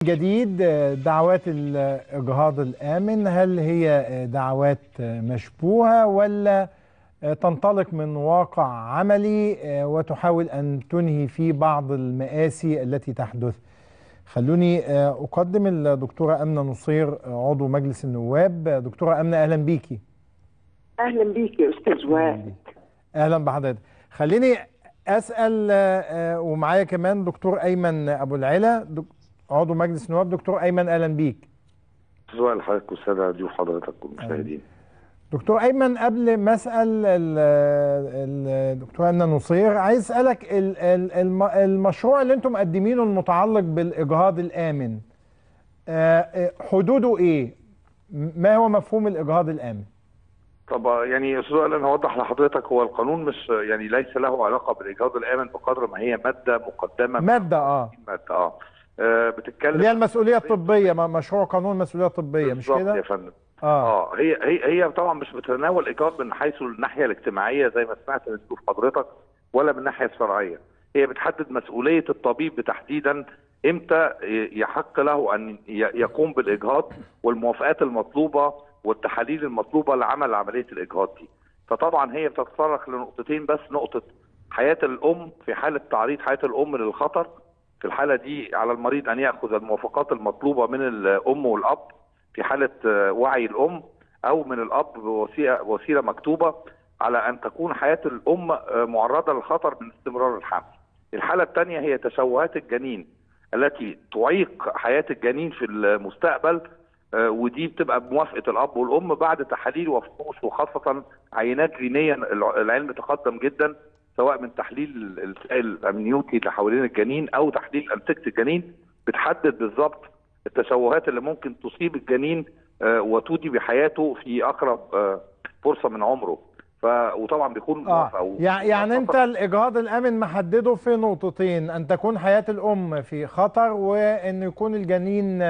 جديد دعوات الإجهاض الآمن هل هي دعوات مشبوهة ولا تنطلق من واقع عملي وتحاول أن تنهي فيه بعض المآسي التي تحدث خلوني أقدم الدكتورة أمنة نصير عضو مجلس النواب دكتورة أمنة أهلا بيكي اهلا بيك يا استاذ وائل أهلا بحضرتك خليني أسأل ومعايا كمان دكتور أيمن أبو العلا دك... عضو مجلس النواب دكتور ايمن اهلا بيك استاذ وائل حضرتك والساده ضيوف حضرتك والمشاهدين دكتور ايمن قبل ما اسال الدكتوره امنه نصير عايز اسالك المشروع اللي انتم مقدمينه المتعلق بالاجهاض الامن حدوده ايه ما هو مفهوم الاجهاض الامن طب يعني يا استاذ وائل انا هوضح لحضرتك هو القانون مش يعني ليس له علاقه بالاجهاض الامن بقدر ما هي ماده مقدمه ماده اه ماده اه بتتكلم اللي هي المسؤوليه الطبيه مشروع قانون المسؤوليه الطبيه مش كده؟ يا فندم اه, آه هي هي هي طبعا مش بتتناول ايجاد من حيث الناحيه الاجتماعيه زي ما سمعت من دكتور حضرتك ولا من الناحيه الشرعيه هي بتحدد مسؤوليه الطبيب تحديدا امتى يحق له ان يقوم بالاجهاض والموافقات المطلوبه والتحاليل المطلوبه لعمل عمليه الاجهاض دي فطبعا هي بتتطرق لنقطتين بس نقطه حياه الام في حاله تعريض حياه الام للخطر في الحالة دي على المريض أن يأخذ الموافقات المطلوبة من الأم والأب في حالة وعي الأم أو من الأب بوسيلة وسيلة مكتوبة على أن تكون حياة الأم معرضة للخطر من استمرار الحمل. الحالة الثانية هي تشوهات الجنين التي تعيق حياة الجنين في المستقبل ودي بتبقى بموافقة الأب والأم بعد تحاليل وفحوص وخاصة عينات جينية العلم تقدم جدا سواء من تحليل السائل الامنيوتي اللي حوالين الجنين او تحليل انتجه الجنين بتحدد بالظبط التشوهات اللي ممكن تصيب الجنين وتودي بحياته في اقرب فرصه من عمره ف وطبعا بيكون آه. يعني انت الاجهاض الامن محدده في نقطتين ان تكون حياه الام في خطر وان يكون الجنين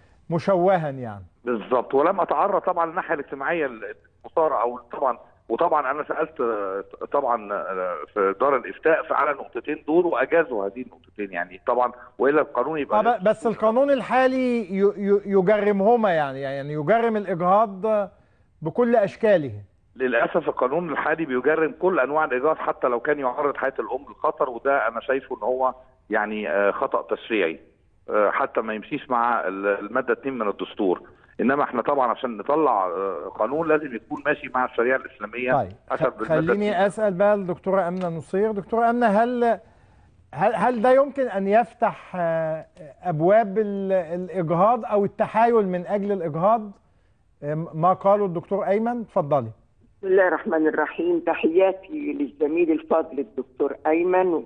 مشوها يعني بالظبط ولم اتعرض طبعا للناحيه الاجتماعيه المثاره او طبعا وطبعا انا سالت طبعا في دار الافتاء فعلى النقطتين دول واجازوا هذه النقطتين يعني طبعا والا القانون يبقى آه بس القانون الحالي يجرمهما يعني يعني يجرم الاجهاض بكل اشكاله للاسف القانون الحالي بيجرم كل انواع الاجهاض حتى لو كان يعرض حياه الام للخطر وده انا شايفه ان هو يعني خطا تشريعي حتى ما يمشيش مع الماده 2 من الدستور انما احنا طبعا عشان نطلع قانون لازم يكون ماشي مع الشريعه الاسلاميه طيب حسب خليني اسال بقى الدكتوره امنه نصير دكتوره امنه هل هل هل ده يمكن ان يفتح ابواب الاجهاض او التحايل من اجل الاجهاض ما قاله الدكتور ايمن اتفضلي بسم الله الرحمن الرحيم تحياتي للزميل الفاضل الدكتور ايمن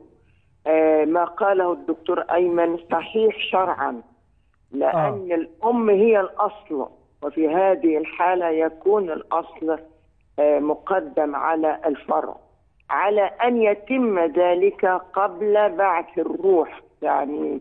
ما قاله الدكتور ايمن صحيح شرعا لأن آه. الأم هي الأصل وفي هذه الحالة يكون الأصل مقدم على الفرع على أن يتم ذلك قبل بعث الروح يعني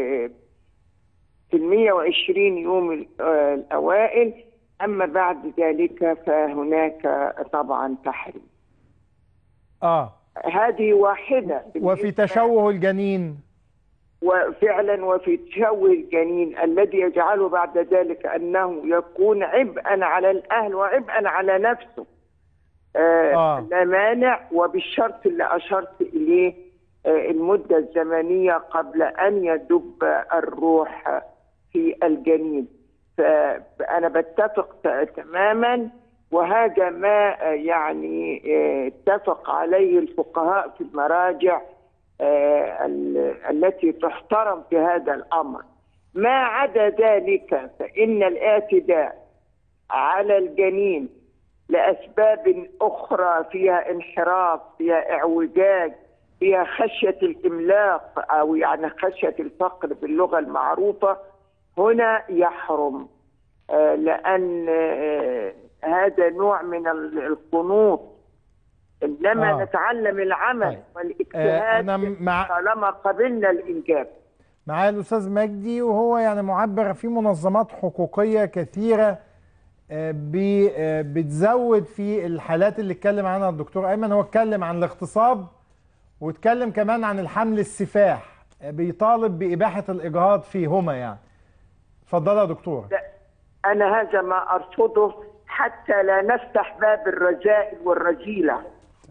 في المية وعشرين يوم الأوائل أما بعد ذلك فهناك طبعا تحريم آه هذه واحدة وفي تشوه الجنين وفعلا وفي تشوه الجنين الذي يجعله بعد ذلك انه يكون عبئا على الاهل وعبئا على نفسه آه آه. لا مانع وبالشرط اللي اشرت اليه آه المده الزمنيه قبل ان يدب الروح في الجنين فانا بتفق تماما وهذا ما يعني اتفق عليه الفقهاء في المراجع آه التي تحترم في هذا الامر ما عدا ذلك فان الاعتداء على الجنين لاسباب اخرى فيها انحراف فيها اعوجاج فيها خشيه الاملاق او يعني خشيه الفقر باللغه المعروفه هنا يحرم آه لان آه هذا نوع من القنوط انما آه. نتعلم العمل طيب. والاجتهاد آه مع... طالما قبلنا الانجاب معايا الاستاذ مجدي وهو يعني معبر في منظمات حقوقيه كثيره بتزود في الحالات اللي اتكلم عنها الدكتور ايمن هو اتكلم عن الاغتصاب واتكلم كمان عن الحمل السفاح بيطالب باباحه الاجهاض فيهما يعني اتفضلي يا دكتور لا انا هذا ما ارفضه حتى لا نفتح باب الرذائل والرذيله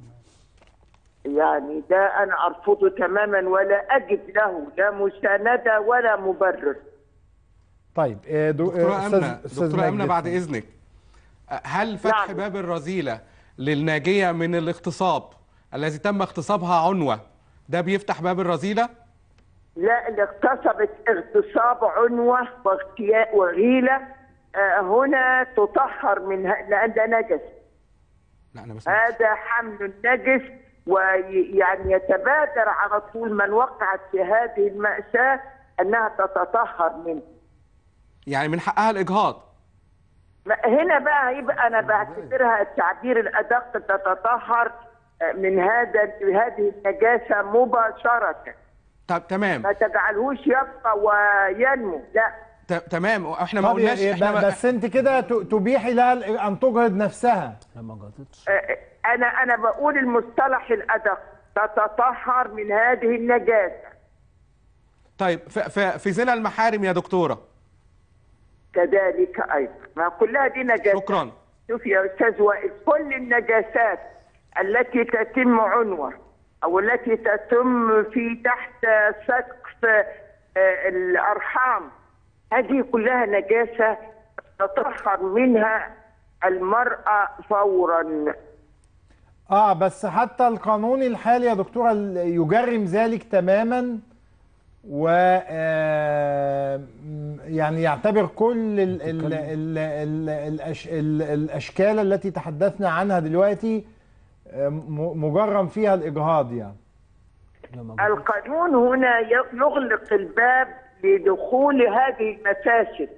يعني ده انا ارفضه تماما ولا اجد له لا مسانده ولا مبرر طيب آه، دو- دكتورة آه، أمنة أستاذ دكتورة أمنة مجدي، بعد اتفضل. إذنك هل فتح نعم. باب الرذيلة للناجية من الاغتصاب الذي تم اغتصابها عنوة ده بيفتح باب الرذيلة؟ لا اللي اغتصبت اغتصاب عنوه واغتياء وغيله آه، هنا تطهر من ه- لان ده نجس لا أنا بس هذا حمل نجس ويعني يتبادر على طول من وقعت في هذه المأساة أنها تتطهر منه يعني من حقها الإجهاض ما- هنا بقى هيبقى أنا بعتبرها التعبير الأدق تتطهر من هذا هذه النجاسة مباشرة طب تمام ما تجعلهوش يبقى وينمو لا ت- تمام احنا ما طب قلناش ي- احنا ب- ما- بس انت كده ت- تبيحي لها ال- ان تجهض نفسها آه، أنا أنا بقول المصطلح الأدق تتطهر من هذه النجاسة طيب ف- ف- في زنا المحارم يا دكتورة كذلك أيضا ما كلها دي نجاسات شكرا شوف يا استاذ وائل كل النجاسات التي تتم عنوه او التي تتم في تحت سقف آه، الارحام هذه كلها نجاسه تطهر منها المراه فورا اه بس حتى القانون الحالي يا دكتورة ال- يجرم ذلك تماما و آه، م- يعني يعتبر كل ال ال ال ال الأش ال الاشكال التي تحدثنا عنها دلوقتي آه، م- مجرم فيها الاجهاض يعني القانون هنا ي- يغلق الباب لدخول هذه المفاسد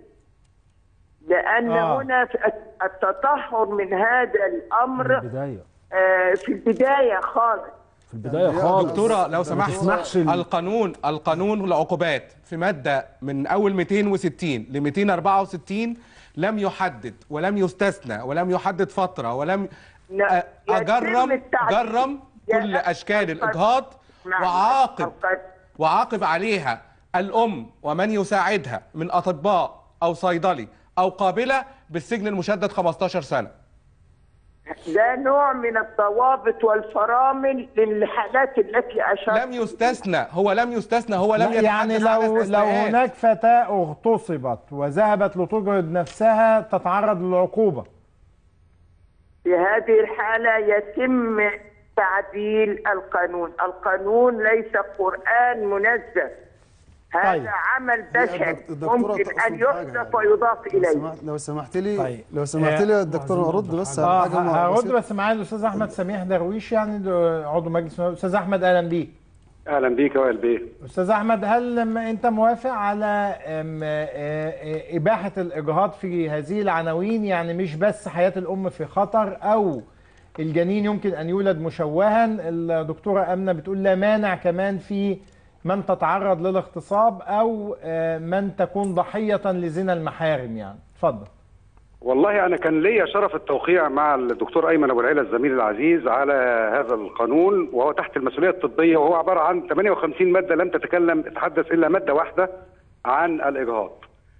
لان آه. هنا التطهر من هذا الامر البدايه آه، في البدايه خالص في البدايه خالص دكتورة لو سمحت تسمحش ال- القانون القانون العقوبات في مادة من أول 260 ل 264 لم يحدد ولم يستثنى ولم يحدد فترة ولم لا، أ- يتم أجرم التعديل. جرم كل يا- أشكال القد- الإجهاض نعم، وعاقب القد- وعاقب عليها الأم ومن يساعدها من أطباء أو صيدلي أو قابلة بالسجن المشدد 15 سنة ده نوع من الضوابط والفرامل للحالات التي اشرت لم يستثنى هو لم يستثنى هو لم لا، يعني يتحدث عن لو لو استثناءات. هناك فتاة اغتصبت وذهبت لتجهض نفسها تتعرض للعقوبة في هذه الحاله يتم تعديل القانون القانون ليس قران منزل هذا طيب. عمل بشري الدكتورة ممكن تقصد ان يحذف حاجة. ويضاف لو اليه سمحت لو سمحت لي طيب. لو سمحت لي يا دكتور ارد بس على اه حاجه ه- هرد بسيطة. بس معايا الاستاذ احمد سميح درويش يعني ده عضو مجلس النواب. استاذ احمد اهلا بيك اهلا بيك يا وائل بيه استاذ احمد هل لما انت موافق على أم، آه، آه، اباحه الاجهاض في هذه العناوين يعني مش بس حياه الام في خطر او الجنين يمكن ان يولد مشوها الدكتوره امنه بتقول لا مانع كمان في من تتعرض للاغتصاب او آه، من تكون ضحيه لزنا المحارم يعني اتفضل والله انا كان ليا شرف التوقيع مع الدكتور ايمن ابو العيله الزميل العزيز على هذا القانون وهو تحت المسؤوليه الطبيه وهو عباره عن 58 ماده لم تتكلم تتحدث الا ماده واحده عن الاجهاض.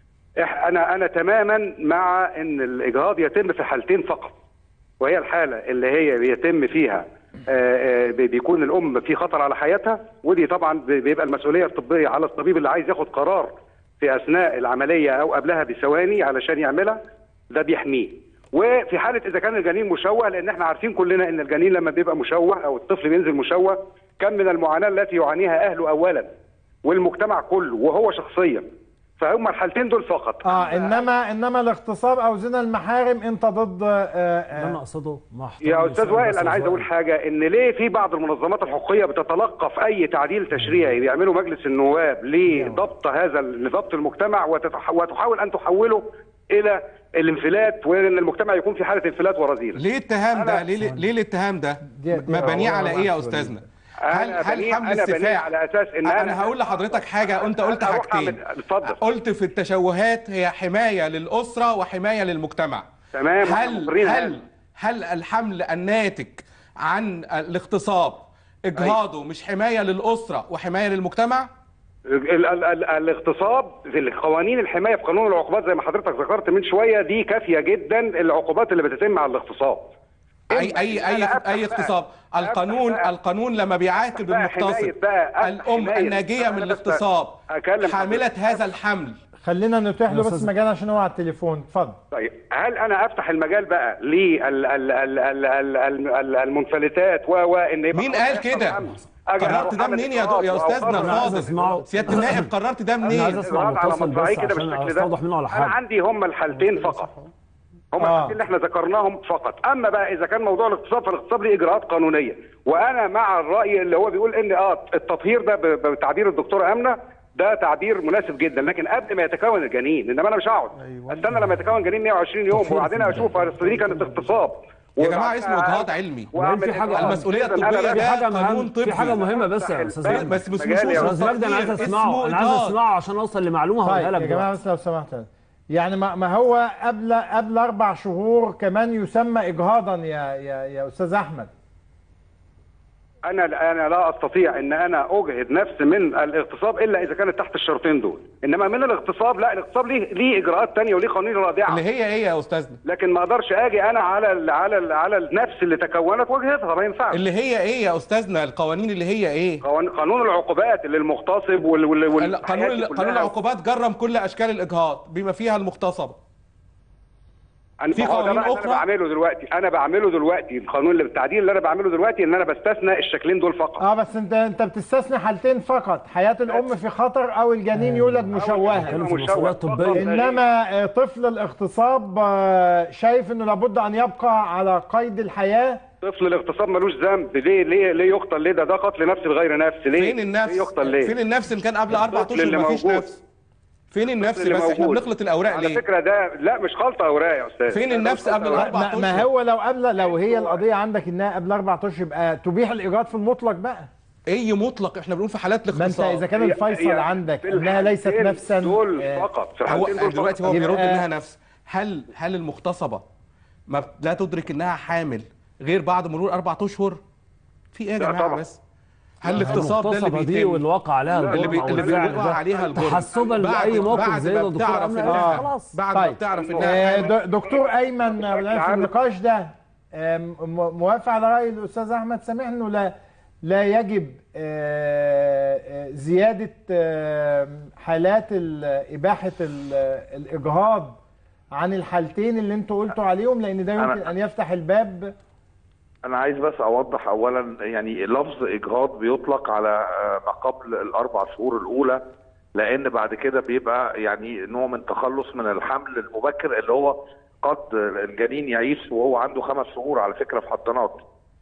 إح- انا انا تماما مع ان الاجهاض يتم في حالتين فقط وهي الحاله اللي هي بيتم فيها آه، آه، بي- بيكون الام في خطر على حياتها ودي طبعا بي- بيبقى المسؤوليه الطبيه على الطبيب اللي عايز ياخد قرار في اثناء العمليه او قبلها بثواني علشان يعملها ده بيحميه وفي حاله اذا كان الجنين مشوه لان احنا عارفين كلنا ان الجنين لما بيبقى مشوه او الطفل بينزل مشوه كم من المعاناه التي يعانيها اهله اولا والمجتمع كله وهو شخصيا فهم الحالتين دول فقط اه انما انما الاغتصاب او زنا المحارم انت ضد آه، اللي انا آه اقصده مع احترامي يا استاذ لسؤال وائل بس انا يا عايز اقول وائل. حاجه ان ليه في بعض المنظمات الحقوقيه بتتلقى في اي تعديل تشريعي بيعمله مجلس النواب لضبط هذا لضبط المجتمع وتتح- وتحاول ان تحوله الى الانفلات وان المجتمع يكون في حاله انفلات ورذيله ليه الاتهام ده أنا- ليه ليه الاتهام ده دي- دي- مبنيه هو- على ايه يا هو- استاذنا أنا هل هل بنيه- حمل أنا بنيه السفاح على أساس إن انا أنا- هقول لحضرتك حاجه انت قلت أنا أروح حاجتين أعمل- اتفضل. قلت في التشوهات هي حمايه للاسره وحمايه للمجتمع تمام، إحنا هل مقرين هل هذا. هل الحمل الناتج عن الاغتصاب اجهاضه مش حمايه للاسره وحمايه للمجتمع ال ال ال الاغتصاب في القوانين الحمايه في قانون العقوبات زي ما حضرتك ذكرت من شويه دي كافيه جدا العقوبات اللي بتتم على الاغتصاب اي اي اي اي اغتصاب القانون القانون لما بيعاتب بقى المغتصب حماية بقى، الام حماية. الناجيه من أنا بس الاغتصاب أكلم حامله حضرتك. هذا الحمل خلينا نتيح له يا بس أستاذ- مجال عشان هو على التليفون اتفضل طيب هل انا افتح المجال بقى للمنفلتات و و ان يبقى مين خلاص قال يحصل كده؟ حمل؟ أجي قررت أروح ده أعمل منين يا إجراءات يا استاذنا وأوقف أنا عايز الفاضل أسمعه. سياده النائب قررت ده انا عايز منين اسمع إجراءات على متصل مصراعي بس كده عشان بالشكل ده استوضح منه على انا حاجه عندي هم الحالتين فقط هم آه. الحالتين اللي احنا ذكرناهم فقط اما بقى اذا كان موضوع الاغتصاب فالاغتصاب ليه اجراءات قانونيه وانا مع الراي اللي هو بيقول ان اه التطهير ده ب- بتعبير الدكتوره امنه ده تعبير مناسب جدا لكن قبل ما يتكون الجنين انما انا مش هقعد استنى لما يتكون جنين 120 يوم وبعدين اشوف أصل دي كانت اغتصاب يا جماعه وبعدين اسمه اجهاض علمي وأعمل في حاجة- إجراءات. المسؤولية إذن أنا الطبية لا- في ده حاجه قانون مهم طبي. في حاجه مهمه بس يا استاذ بس- مجدي بس مش مش مجال يا مش استاذ مجدي انا عايز تطهير، اسمعه اسمه انا عايز إجهاض. اسمعه عشان اوصل لمعلومه طيب هقولها يا لك جماعه دلوقتي. بس لو سمحت يعني ما ما هو قبل قبل اربع شهور كمان يسمى اجهاضا يا يا يا استاذ احمد انا انا لا استطيع ان انا اجهد نفسي من الاغتصاب الا اذا كانت تحت الشرطين دول انما من الاغتصاب لا الاغتصاب ليه ليه اجراءات تانية وليه قوانين رادعه اللي هي ايه يا استاذنا لكن ما اقدرش اجي انا على ال على ال على النفس اللي تكونت واجهدها ما ينفعش اللي هي ايه يا استاذنا القوانين اللي هي ايه قوان- قانون العقوبات اللي المغتصب وال وال ال- والحياة قانون دي قانون كلها. العقوبات جرم كل اشكال الاجهاض بما فيها المغتصبه أنا- في ما هو ده قوانين بقى اللي أخرى؟ انا بعمله دلوقتي انا بعمله دلوقتي القانون اللي التعديل اللي انا بعمله دلوقتي ان انا بستثنى الشكلين دول فقط اه بس انت انت بتستثني حالتين فقط حياه الام في خطر او الجنين يولد مشوها كانوا في مشوه المسؤوليات فقط. الطبية. انما آه، طفل الاغتصاب آه، شايف انه لابد ان يبقى على قيد الحياه طفل الاغتصاب ملوش ذنب ليه ليه ليه يقتل ليه ده ده قتل نفس بغير نفس ليه فين النفس ليه يقتل ليه فين النفس اللي كان قبل اربع الطفل اشهر اللي مفيش موجود. نفس فين النفس اللي بس احنا موجود. بنخلط الاوراق على ليه فكره ده لا مش خلطه اوراق يا استاذ فين ده النفس مش خلطة قبل أوراق. الأربع ما, ما أشهر. هو لو قبل لو هي القضيه عندك انها قبل اربع اشهر يبقى تبيح الايجاد في المطلق بقى اي مطلق احنا بنقول في حالات ما انت الاغتصاب اذا كان هي- الفيصل هي عندك في انها ليست الحالتين نفسا دول آه، فقط في هو الحالتين دول دلوقتي هو يبقى- بيرد انها نفس هل هل المغتصبه ما بت- لا تدرك انها حامل غير بعد مرور اربع اشهر في ايه يا لا جماعه طبعا. بس هل الاغتصاب ده اللي المغتصبة دي بيتم واللي وقع عليها لا، اللي, الجرم بي... أو اللي الفعل بيوقع ده عليها الجرم تحسبا بعد- لأي موقف بعد زي ما ده دكتور بتعرف أمنة، انها خلاص. بعد ما طيب بتعرف آه، انها د- دكتور ايمن آه، في عام. النقاش ده آه، م- موافق على راي الاستاذ احمد سامح انه لا لا يجب آه، آه، زياده آه، حالات ال- اباحه ال- الاجهاض عن الحالتين اللي انتوا قلتوا عليهم لان ده يمكن أنا- ان يفتح الباب انا عايز بس اوضح اولا يعني لفظ اجهاض بيطلق على آه، ما قبل الاربع شهور الاولى لان بعد كده بيبقى يعني نوع من تخلص من الحمل المبكر اللي هو قد الجنين يعيش وهو عنده خمس شهور على فكره في حضانات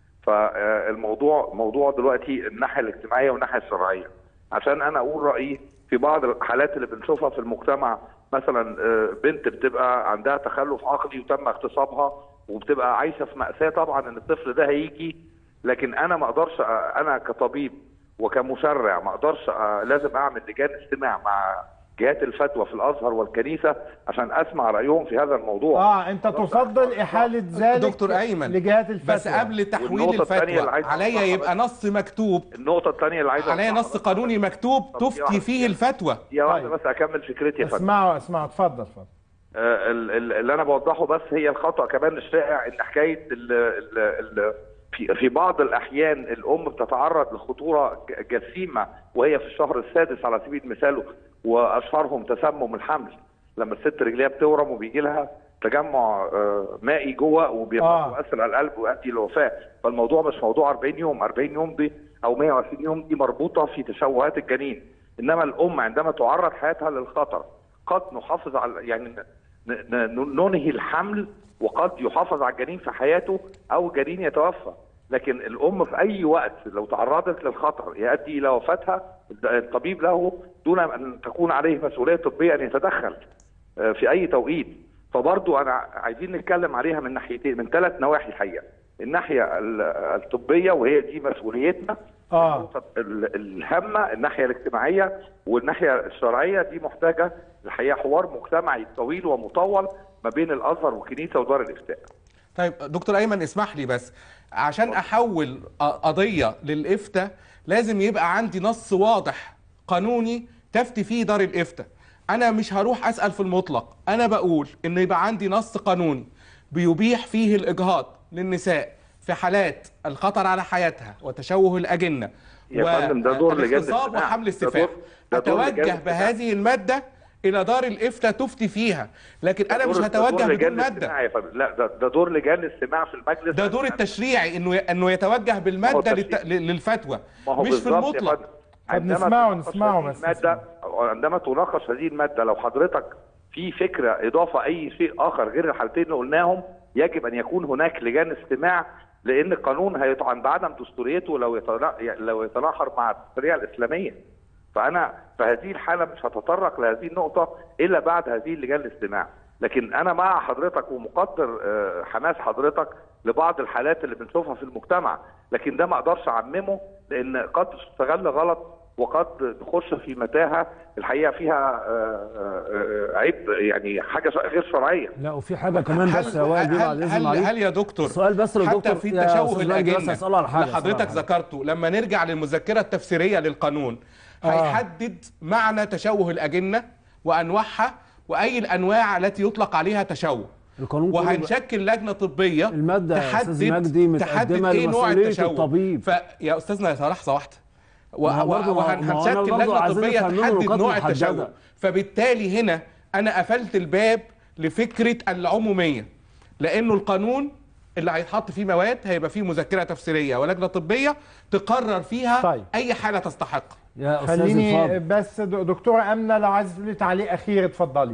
فالموضوع موضوع دلوقتي الناحيه الاجتماعيه والناحيه الشرعيه عشان انا اقول رايي في بعض الحالات اللي بنشوفها في المجتمع مثلا آه، بنت بتبقى عندها تخلف عقلي وتم اغتصابها وبتبقى عايشه في ماساه طبعا ان الطفل ده هيجي لكن انا ما اقدرش آه، انا كطبيب وكمشرع ما اقدرش آه، لازم اعمل لجان استماع مع جهات الفتوى في الازهر والكنيسه عشان اسمع رايهم في هذا الموضوع اه انت تفضل احاله ذلك دكتور ايمن لجهات الفتوى بس قبل تحويل والنقطة الثانية اللي الفتوى عايز عليا أوضحها يبقى بس. نص مكتوب النقطه الثانيه اللي عايز عليا أوضحها نص بس- قانوني مكتوب طب يا تفتي واحد. فيه الفتوى يا واحده طيب. بس اكمل فكرتي يا فندم اسمعوا اسمعوا اتفضل اتفضل آه، ال- ال- اللي انا بوضحه بس هي الخطا كمان الشائع ان حكايه ال ال ال في في بعض الاحيان الام بتتعرض لخطوره ج- جسيمه وهي في الشهر السادس على سبيل المثال واشهرهم تسمم الحمل لما الست رجليها بتورم وبيجي لها تجمع آه، مائي جوه وبيبقى آه. مؤثر على القلب ويؤدي للوفاه فالموضوع مش موضوع 40 يوم 40 يوم دي او 120 يوم دي مربوطه في تشوهات الجنين انما الام عندما تعرض حياتها للخطر قد نحافظ على يعني ن- ن- ننهي الحمل وقد يحافظ على الجنين في حياته او الجنين يتوفى لكن الام في اي وقت لو تعرضت للخطر يؤدي الى وفاتها الطبيب له دون ان تكون عليه مسؤوليه طبيه ان يتدخل آه، في اي توقيت فبرضو انا عايزين نتكلم عليها من ناحيتين من ثلاث نواحي الحقيقه الناحيه ال- الطبيه وهي دي مسؤوليتنا اه النقطة ال- الهامة الناحية الاجتماعية والناحية الشرعية دي محتاجة الحقيقة حوار مجتمعي طويل ومطول ما بين الأزهر والكنيسة ودار الإفتاء طيب دكتور ايمن اسمح لي بس عشان احول ق- قضيه للافتاء لازم يبقى عندي نص واضح قانوني تفتي فيه دار الافتاء انا مش هروح اسال في المطلق انا بقول ان يبقى عندي نص قانوني بيبيح فيه الاجهاض للنساء في حالات الخطر على حياتها وتشوه الاجنه يا فندم ده دور لجان والاغتصاب الاستماع. وحمل ده السفاح دور- ده دور لجان اتوجه الاستماع. بهذه الماده الى دار الافتاء تفتي فيها لكن انا مش دور- ده هتوجه دور لجان بدون ماده الاستماع يا فندم. لا ده, ده دور لجان الاستماع في المجلس ده دور التشريعي انه انه يتوجه بالماده التشريع. للت... للفتوى ما هو مش في بالظبط يا المطلق فندم. عندما نسمعه- تناقش نسمعه هذه بس المادة عندما تناقش هذه المادة لو حضرتك في فكرة إضافة أي شيء آخر غير الحالتين اللي قلناهم يجب أن يكون هناك لجان استماع لأن القانون هيطعن بعدم دستوريته لو يتنا- لو يتناحر مع الشريعة الإسلامية فأنا في هذه الحالة مش هتطرق لهذه النقطة إلا بعد هذه اللجان الاستماع لكن أنا مع حضرتك ومقدر آه، حماس حضرتك لبعض الحالات اللي بنشوفها في المجتمع لكن ده ما اقدرش اعممه لان قد تستغل غلط وقد نخش في متاهه الحقيقه فيها آه، آه، آه، عيب يعني حاجه غير شرعيه لا وفي حاجه كمان بس يا هل, وائل دي بعد هل, اذن هل, معلش. هل يا دكتور السؤال بس حتى للدكتور في يا تشوه أستاذ مجدي بس الاجنه أسأله على حاجة، اللي حضرتك أسأله على ذكرته لما نرجع للمذكره التفسيريه للقانون آه. هيحدد معنى تشوه الاجنه وانواعها واي الانواع التي يطلق عليها تشوه القانون كله بقى- وهنشكل لجنه طبيه المادة يا تحدد أستاذ مجدي تحدد متقدمة ايه نوع لمسؤولية التشوه الطبيب. فيا استاذنا لحظه واحده و- ما هو برضه- ما هو- ما هو أنا وهنشكل برضه لجنه عايزين طبيه نفهم منه تحدد نقاط نوع محددة. التشوه فبالتالي هنا انا قفلت الباب لفكره العموميه لانه القانون اللي هيتحط فيه مواد هيبقى فيه مذكره تفسيريه ولجنه طبيه تقرر فيها طيب. اي حاله تستحق يا استاذ خليني الفاضل بس د- دكتوره امنه لو عايز تقولي تعليق اخير اتفضلي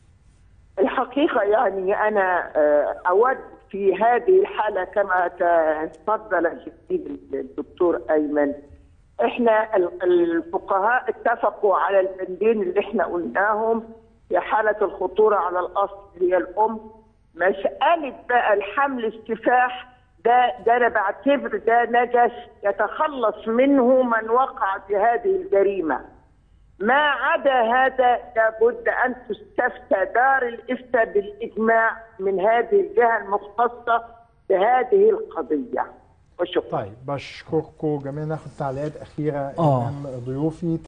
الحقيقة يعني أنا آه، أود في هذه الحالة كما تفضل الجديد الدكتور أيمن إحنا ال- الفقهاء اتفقوا على البندين اللي إحنا قلناهم في حالة الخطورة على الأصل هي الأم مسألة بقى الحمل السفاح ده ده أنا بعتبر ده نجس يتخلص منه من وقع في هذه الجريمة ما عدا هذا لابد ان تستفتى دار الافتاء بالاجماع من هذه الجهه المختصه بهذه القضيه وشكرا طيب بشكركم جميعا ناخد تعليقات اخيره آه. امام ضيوفي